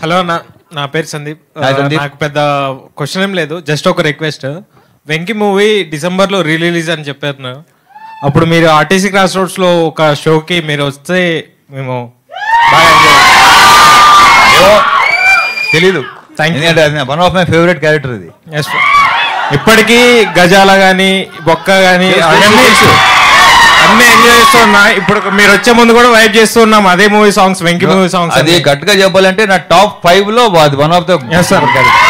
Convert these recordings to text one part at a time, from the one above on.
Hello నా నా పేరు సందీప్ Hi, ఆ, సందీప్. నాకు పెద్ద క్వశ్చన్ ఏం లేదు జస్ట్ ఒక రిక్వెస్ట్ వెంకీ మూవీ డిసెంబర్లో రిలీజ్ అని చెప్పారు అప్పుడు మీరు ఆర్టీసీ క్రాస్ రోడ్స్లో ఒక షోకి మీరు వస్తే మేము బాగా enjoy చేస్తాం. ఏమో తెలీదు Thank you. ఎందుకంటే అది one of my favourite character ఇది Yes, sir. ఇప్పటికీ గజాల గాని బొక్క గాని తెలుసు, అవన్నీ తెలుసు. అన్ని ఎంజాయ్ చేస్తున్నా ఇప్పుడు మీరు వచ్చే ముందు కూడా వైప్ చేస్తున్నాం అదే movie songs Venky movie songs అది గట్టిగా చెప్పాలంటే నా టాప్ ఫైవ్ లో అది one of the Yes, sir.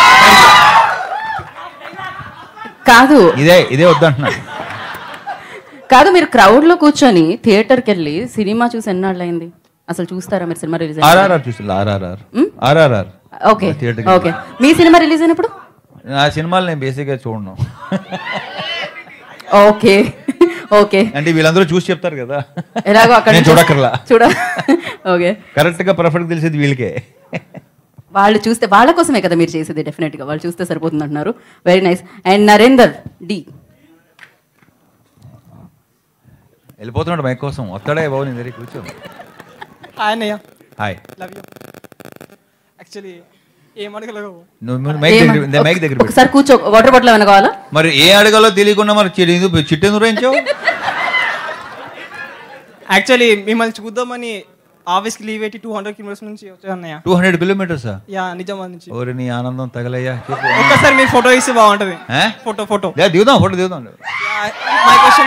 కాదు ఇదే ఇదే వద్దంటున్నా కాదు మీరు క్రౌడ్ లో కూర్చొని థియేటర్కి వెళ్ళి సినిమా చూసి ఎన్నాళ్ళు అయింది అసలు చూస్తారా మీరు సినిమా రిలీజ్ ఆర్ఆర్ఆర్ చూసి ఆర్ఆర్ఆర్ ఆర్ఆర్ఆర్ ఓకే థియేటర్కి ఓకే మీ సినిమా రిలీజ్ అయినప్పుడు ఆ సినిమాలు నేను బేసిక్గా చూడను ఓకే ఓకే అంటే వీళ్ళందరూ చూసి చెప్తారు కదా ఎలాగో అక్కడ నేను నుంచి- చూడక్కర్లా చూడ ఓకే కరెక్ట్ గా పర్ఫెక్ట్ తెలిసేది వీళ్ళకే వాళ్ళు చూస్తే వాళ్ళ కోసమే కదా మీరు చేసేది డెఫినెట్ గా వాళ్ళు చూస్తే సరిపోతుంది అంటున్నారు వెరీ నైస్ అండ్ నరేందర్ డి వెళ్ళిపోతున్నాడు మైక్ కోసం వస్తాడే బాబు నీ దగ్గర కూర్చో హాయ్ అన్నయ్య హాయ్ లవ్ యూ యాక్చువల్లీ ఏం అడగలేవు నువ్వు మైక్ ఏమ- దగ్గర మైక్ దగ్గర పెట్టు. ఒకసారి కూర్చో వాటర్ బాటిల్ ఏమైనా కావాలా మరి ఏ అడగాలో తెలియకుండా మరి చిట్టి ఎందుకు- చిట్టి ఎందుకు రాయించావు యాక్చువల్లీ మిమ్మల్ని చూద్దామని ఆఫీస్కి లీవ్ పెట్టి టూ హండ్రెడ్ కిలోమీటర్స్ నుంచి వచ్చాను అన్నయ్య టూ హండ్రెడ్ కిలోమీటర్సా యా నిజామాబాద్ నుంచి ఓరి నీ ఆనందం తగలయ్యా చెప్పు ఒక్కసారి మీరు ఫోటో ఇస్తే బాగుంటుంది ఏ? ఫోటో ఫోటో లే, దిగుదాం ఫోటో దిగుదాం మై క్వశ్చన్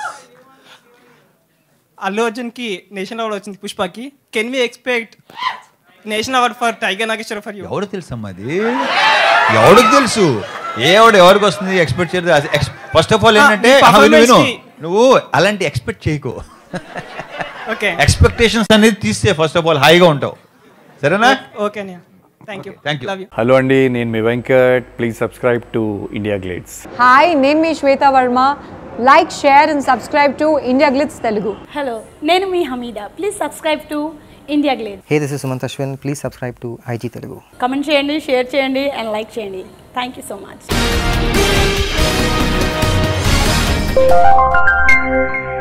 అల్లు అర్జున్కి నేషనల్ అవార్డు వచ్చింది పుష్పకి can we expect national award for tiger Nageswara for you ఎవడు తెలుసమ్మా అది ఎవడికి తెలుసు ఏ ఎవడు ఎవరికి వస్తుంది ఎక్స్పెక్ట్ చేయదు ఫస్ట్ ఆఫ్ ఆల్ ఆ, ఏంటంటే మీ ఆహా, విను విను performance కి- నువ్వు అలాంటి ఎక్స్పెక్ట్ చేయకు ఓకే ఎక్స్పెక్టేషన్స్ అనేది తీస్తే ఫస్ట్ ఆఫ్ ఆల్ హాయిగా ఉంటావు సరేనా ఓకే అన్నయ్య thank you thank you love you hello అండి నేను మీ Venkat please subscribe to India Glitz Hi, name me Shweta Verma. Like, share, and subscribe to India Glitz Telugu. హలో నేను మీ Hameeda please subscribe to India Glitz Hey, this is Sumant Ashwin. Please subscribe to IG Telugu. Comment చేయండి share చేయండి and like చేయండి thank you so much